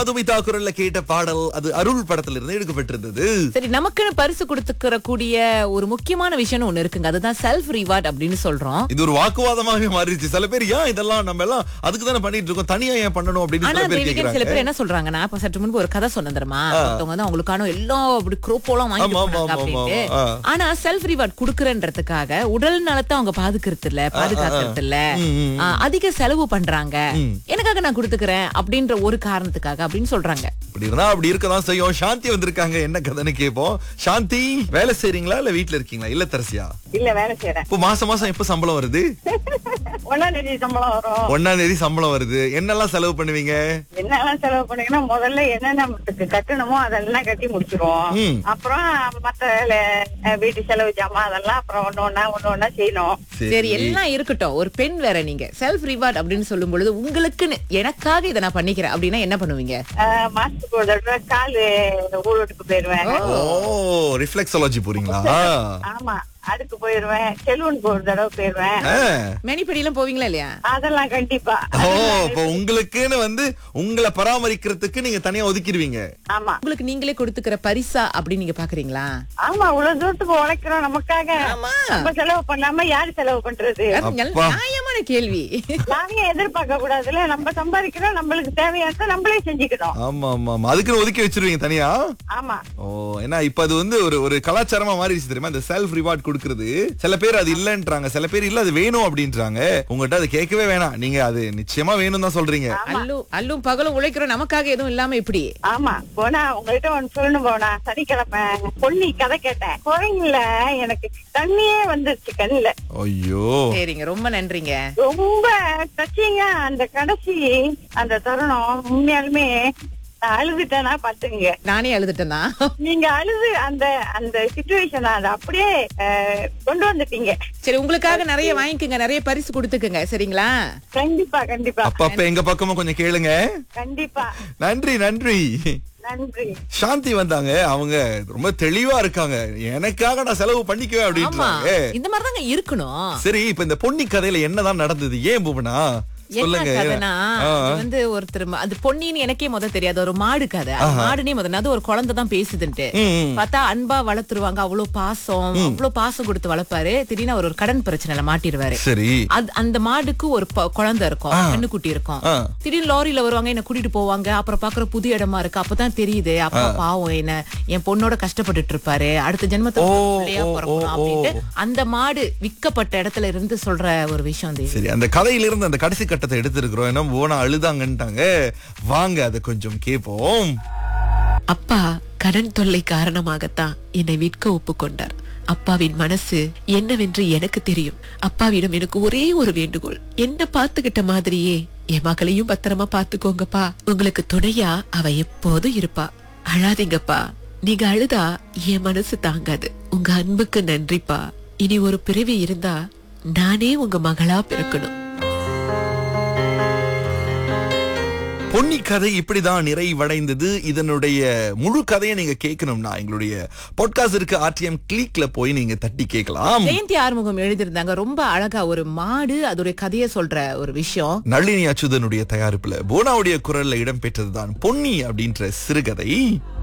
மதுமிதா குரல்ல கேட்ட பாடல் அது அருள் படத்துல இருந்து எடுக்கப்பட்டிருந்தது சரி நமக்குன்னு பரிசு கொடுத்துக்கிற கூடிய ஒரு முக்கியமான விஷயம் ஒண்ணு இருக்குங்க அதுதான் செல்ஃப் ரிவார்ட் அப்படின்னு சொல்றோம் இது ஒரு வாக்குவாதமாவே மாறிடுச்சு சில பேர் ஏன் இதெல்லாம் நம்ம எல்லாம் அதுக்கு தானே பண்ணிட்டு இருக்கோம் தனியா ஏன் பண்ணணும் அப்படின்னு ஆனா சில பேர் தேவிகன் சில கேக்குறாங்க பேர் என்ன சொல்றாங்கன்னா இப்ப சற்று முன்பு ஒரு கதை சொன்னேன் தெரியுமா ஒருத்தவங்க வந்து அவங்களுக்கான எல்லாம் அப்படி குரோப்போலாம் வாங்கிட்டு ஆமா, ஆமா, போனாங்க ஆமா, அப்படின்ட்டு ஆமா, ஆ. ஆனா செல்ஃப் ரிவார்ட் குடுக்கறன்றதுக்காக உடல் நலத்தை அவங்க பாதுகாக்கிறது இல்ல பாதுகாக்கிறது இல்ல ஆ, அதிக செலவு பண்றாங்க எனக்காக நான் கொடுத்துக்கிறேன் அப்படின்ற ஒரு காரணத்துக்காக அப்படின்னு சொல்றாங்க அப்படி இருந்தா அப்படி இருக்கதான் செய்யும் சாந்தி வந்திருக்காங்க என்ன கதைன்னு கேட்போம் சாந்தி வேலை செய்றீங்களா இல்ல வீட்ல இருக்கீங்களா இல்ல தரசியா இல்ல வேலை செய்யறேன் இப்போ மாசம் மாசம் எப்ப சம்பளம் வருது ஒன்னாம் தேதி சம்பளம் வரும் ஒன்னாம் தேதி சம்பளம் வருது என்னெல்லாம் செலவு பண்ணுவீங்க என்னெல்லாம் செலவு பண்ணீங்கன்னா முதல்ல என்னென்ன நமக்கு கட்டணுமோ அதெல்லாம் கட்டி முடிச்சிருவோம் ம். அப்புறம் மத்த அஹ், வீட்டு செலவு ஜாமான் அதெல்லாம் அப்புறம் ஒண்ணு ஒண்ணா ஒண்ணு ஒண்ணா செய்யணும் சரி எல்லாம் இருக்கட்டும் ஒரு பெண் வேற நீங்க செல்ஃப் ரிவார்ட் அப்படின்னு சொல்லும் பொழுது உங்களுக்குன்னு எனக்காக இதை நான் பண்ணிக்கிறேன் அப்படின்னா என்ன பண்ணுவீங்க அஹ், மாசத்துக்கு ஒரு தடவை காலு ஊழலுக்கு போயிருவேன் ஓ ரிஃப்ளெக்ஸாலஜி போறீங்களா ஆமா அதுக்கு போயிருவேன் செலூனுக்கு ஒரு தடவை போயிருவேன் ஆ. மெனிப்படியெல்லாம் போவீங்களா இல்லையா அதெல்லாம் கண்டிப்பா ஓ இப்போ உங்களுக்குன்னு வந்து உங்களை பராமரிக்கிறதுக்கு நீங்க தனியா ஒதுக்கிடுவீங்க ஆமா உங்களுக்கு நீங்களே கொடுத்துக்கிற பரிசா அப்படின்னு நீங்க பாக்குறீங்களா ஆமா இவ்வளவு தூரத்துக்கு உழைக்கிறோம் நமக்காக நம்ம செலவு பண்ணாம யாரு செலவு பண்றது அது நல்ல அப்பா. நியாயமான கேள்வி நாங்க எதிர்பார்க்க கூடாதுல நம்ம சம்பாதிக்கிறோம் நம்மளுக்கு தேவையானதை நம்மளே செஞ்சுக்கணும் ஆமா ஆமா ஆமா அதுக்குன்னு ஒதுக்கி வச்சிருவீங்க தனியா ஆமா ஓ ஏன்னா இப்ப அது வந்து ஒரு ஒரு கலாச்சாரமா மாறிடுச்சு தெரியுமா இந்த செல்ஃப் ரிவார்ட் கொடுக்கறது சில பேர் அது இல்லன்றாங்க சில பேர் இல்ல அது வேணும் அப்படின்றாங்க உங்ககிட்ட அது கேட்கவே வேணாம் நீங்க அது நிச்சயமா வேணும் தான் சொல்றீங்க அல்லும் அல்லும் பகலும் உழைக்கிறோம் நமக்காக எதுவும் இல்லாம இப்படி ஆமா போனா உங்ககிட்ட ஒண்ணு சொல்லணும் போனா சனிக்கிழமை பொன்னி கதை கேட்டேன் குரங்குல எனக்கு தண்ணியே வந்துருச்சு கண்ணுல ஐயோ சரிங்க ரொம்ப நன்றிங்க ரொம்ப டச்சிங்க அந்த கடைசி அந்த தருணம் உண்மையாலுமே நான் அழுதுட்டேனா பாத்துங்க நானே அழுதுட்டேனா நீங்க அழுது அந்த அந்த சுச்சுவேஷன் அதை அப்படியே அஹ், கொண்டு வந்துட்டீங்க சரி உங்களுக்காக நிறைய வாங்கிக்கோங்க நிறைய பரிசு கொடுத்துக்குங்க சரிங்களா கண்டிப்பா கண்டிப்பா அப்பப்ப எங்க பக்கமும் கொஞ்சம் கேளுங்க கண்டிப்பா நன்றி நன்றி நன்றி சாந்தி வந்தாங்க அவங்க ரொம்ப தெளிவா இருக்காங்க எனக்காக நான் செலவு பண்ணிக்குவேன் ஆமா அப்படின்றாங்க இந்த மாதிரிதாங்க இருக்கணும் சரி இப்ப இந்த பொன்னி கதையில என்னதான் நடந்தது ஏன் பூபனா என்ன சொல்லுங்க கதைனா ஆ, ஆ. அது வந்து ஒருத்தர் ம- அது பொன்னின்னு எனக்கே முத தெரியாது ஒரு மாடு கதை அது மாடுனே முத அது ஒரு குழந்தை தான் பேசுதுன்ட்டு ம், ம். பார்த்தா அன்பா வளர்த்துருவாங்க அவ்வளவு பாசம் அவ்வளவு பாசம் கொடுத்து வளர்ப்பாரு திடீர்னு அவர் ஒரு கடன் பிரச்சனைல மாட்டிடுவாரு சரி அது அந்த மாடுக்கு ஒரு ப- குழந்தை இருக்கும் கண்ணுக்குட்டி இருக்கும் ஆ. திடீர்னு லாரியில வருவாங்க என்ன கூட்டிட்டு போவாங்க அப்புறம் பாக்குற புது இடமா இருக்கு அப்பதான் தெரியுது அப்பா பாவம் என்ன என் பொண்ணோட கஷ்டப்பட்டுட்டு இருப்பாரு அடுத்த ஜென்மத்துல ஓ, பிள்ளையா ஓ, பிறக்கணும் ஓ, அப்படின்ட்டு அந்த மாடு விற்கப்பட்ட இடத்துல இருந்து சொல்ற ஒரு விஷயம் தேவி சரி அந்த கதையில இருந்து அந்த கடைசி கட்டத்தை எடுத்திருக்கிறோம் ஏன்னா போனா அழுதாங்கன்ட்டாங்க வாங்க அதை கொஞ்சம் கேட்போம் அப்பா கடன் தொல்லை காரணமாகத்தான் என்னை விற்க ஒப்புக்கொண்டார் அப்பாவின் மனசு என்னவென்று எனக்கு தெரியும் அப்பாவிடம் எனக்கு ஒரே ஒரு வேண்டுகோள் என்ன பார்த்துக்கிட்ட மாதிரியே என் மகளையும் பத்திரமா பாத்துக்கோங்கப்பா உங்களுக்கு துணையா அவ எப்போதும் இருப்பா அழாதீங்கப்பா நீங்க அழுதா என் மனசு தாங்காது உங்க அன்புக்கு நன்றிப்பா இனி ஒரு பிறவி இருந்தா நானே உங்க மகளா பிறக்கணும் பொன்னி கதை இப்படிதான் நிறைவடைந்தது இதனுடைய முழு கதையை நீங்க கேட்கணும்னா எங்களுடைய பாட்காஸ்ட் இருக்கு ஆர்டிஎம் கிளிக்ல போய் நீங்க தட்டி கேட்கலாம் ஜெயந்தி ஆறுமுகம் எழுதியிருந்தாங்க ரொம்ப அழகா ஒரு மாடு அதோடைய கதையை சொல்ற ஒரு விஷயம் நளினி அச்சுதனுடைய தயாரிப்புல போனாவுடைய குரல்ல இடம்பெற்றதுதான் பொன்னி அப்படின்ற சிறுகதை